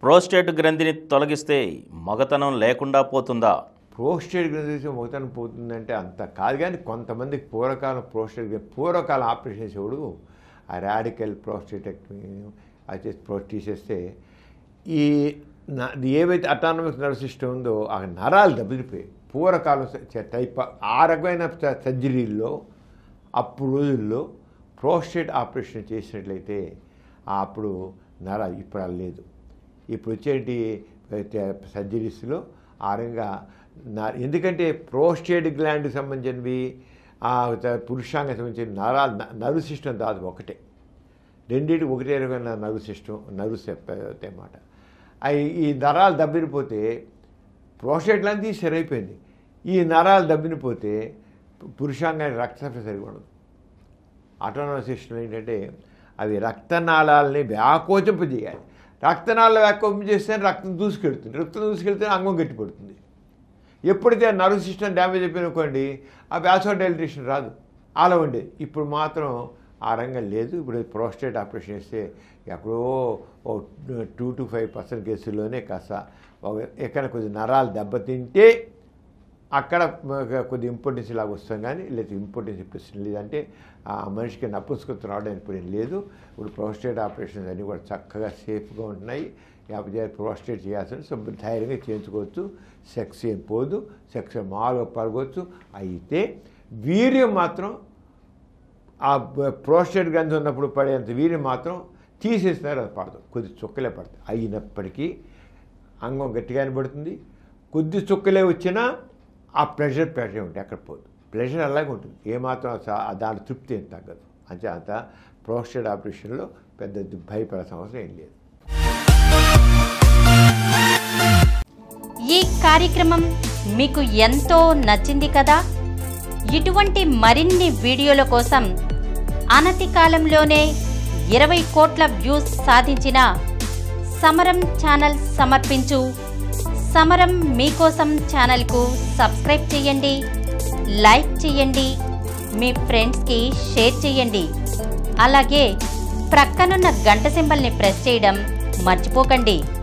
prostate గ్రంథిని తొలగిస్తే మగతనం లేకుండా పోతుందా ప్రోస్టేట్ గ్రంథి మొగతనం పోతుందంటే అంత కాదు కానీ కొంతమందికి పూర్వకాలం ప్రోస్టేట్ గ్రంథి- పూర్వకాలం ఆపరేషన్ చేసేవాడు ఆ రాడికల్ ప్రోస్టేటెక్టమీ అది చేసి ప్రో తీసేస్తే ఈ న- ఏవైతే అటానమిక్ నర్వ్ సిస్టమ్ ఉందో ఆ నరాలు దెబ్బతిపోయాయి పూర్వకాలం స- టైప్ ఆ రకమైన స- సర్జరీల్లో అప్పుడు రోజుల్లో ప్రోస్టేట్ ఆపరేషన్ చేసినట్లయితే ఆ అప్పుడు నర ఇప్పుడు అలా లేదు ఇప్పుడు వచ్చేటి సర్జరీస్లో ఆ రకంగా నా- ఎందుకంటే ప్రోస్టేట్ గ్లాండ్కి సంబంధించినవి ఆ త- పురుషాంగం సంబంధించిన నరాలు నర్వ్ సిస్టమ్ దాదాపు ఒకటే రెండింటి ఒకటే రకమైన నర్వ్ సిస్టమ్ నర్వ్ అన్నమాట అవి ఈ నరాలు దబ్బినిపోతే ప్రోస్టేట్ లాంటి సరైపోయింది ఈ నరాలు దబ్బినిపోతే పు- పురుషాంగానికి రక్త సరఫరా సరిగా ఉండదు ఆటోనమస్ సిస్టమ్ ఏంటంటే అవి రక్తనాళాలని వ్యాకోచింపజేయాలి రక్తనాళాలు వ్యాకోపం చేస్తే రక్తం దూసుకెళ్తుంది రక్తం దూసుకెళ్తే అంగం గట్టిపడుతుంది ఎప్పుడైతే నర్వ్ సిస్టమ్ డ్యామేజ్ అయిపోయిననుకోండి ఆ వ్యాసో డైలిటేషన్ రాదు అలా ఉండేది ఇప్పుడు మాత్రం ఆ రంగం లేదు ఇప్పుడు ప్రోస్టేట్ ఆపరేషన్ చేస్తే ఎక్కడో ఓ టూ టు ఫైవ్ పర్సెంట్ కేసుల్లోనే కాస్త ఒక- ఎక్కడ కొద్ది నరాలు దెబ్బతింటే అక్కడ మ- కొద్ది ఇంపార్టెన్స్ లాగా వస్తాం కానీ లేదా ఇంపార్టెన్స్ ఇప్పుడు లేదంటే ఆ మనిషికి నప్పుసుకొత్తు రావడం ఇప్పుడు ఏం లేదు ఇప్పుడు ప్రోస్టేట్ ఆపరేషన్స్ అన్నీ కూడా చక్కగా సేఫ్గా ఉంటున్నాయి లేకపోతే ప్రోస్టేట్ చేయాల్సిన సో ధైర్యంగా చేయించుకోవచ్చు సెక్స్ ఏం పోదు సెక్స్ మామూలుగా పడవచ్చు అయితే వీర్యం మాత్రం ఆ బ- ప్రోస్టేట్ గ్రంథి ఉన్నప్పుడు పడేంత వీర్యం మాత్రం తీసేస్తున్నారు అది పడదు కొద్ది చుక్కలే పడతాయి అయినప్పటికీ అంగం గట్టిగానే పడుతుంది కొద్ది చుక్కలే వచ్చినా ఆ ప్రెషర్ ప్రెషర్ ఉంటుంది ఎక్కడ పోదు ప్రెషర్ అలాగే ఉంటుంది ఏమాత్రం సా- దాని తృప్తి ఏం తగ్గదు అంతే అంత ప్రోస్టేట్ ఆపరేషన్లో పెద్ద భయపడాల్సిన అవసరం ఏం లేదు ఈ కార్యక్రమం మీకు ఎంతో నచ్చింది కదా ఇటువంటి మరిన్ని వీడియోల కోసం అనతి కాలంలోనే ఇరవై కోట్ల వ్యూస్ సాధించిన సమరం ఛానల్ సమర్పించు సమరం మీకోసం ఛానల్కు సబ్స్క్రైబ్ చేయండి లైక్ చేయండి మీ ఫ్రెండ్స్కి షేర్ చేయండి అలాగే ప్రక్కనున్న గంట సింబల్ని ప్రెస్ చేయడం మర్చిపోకండి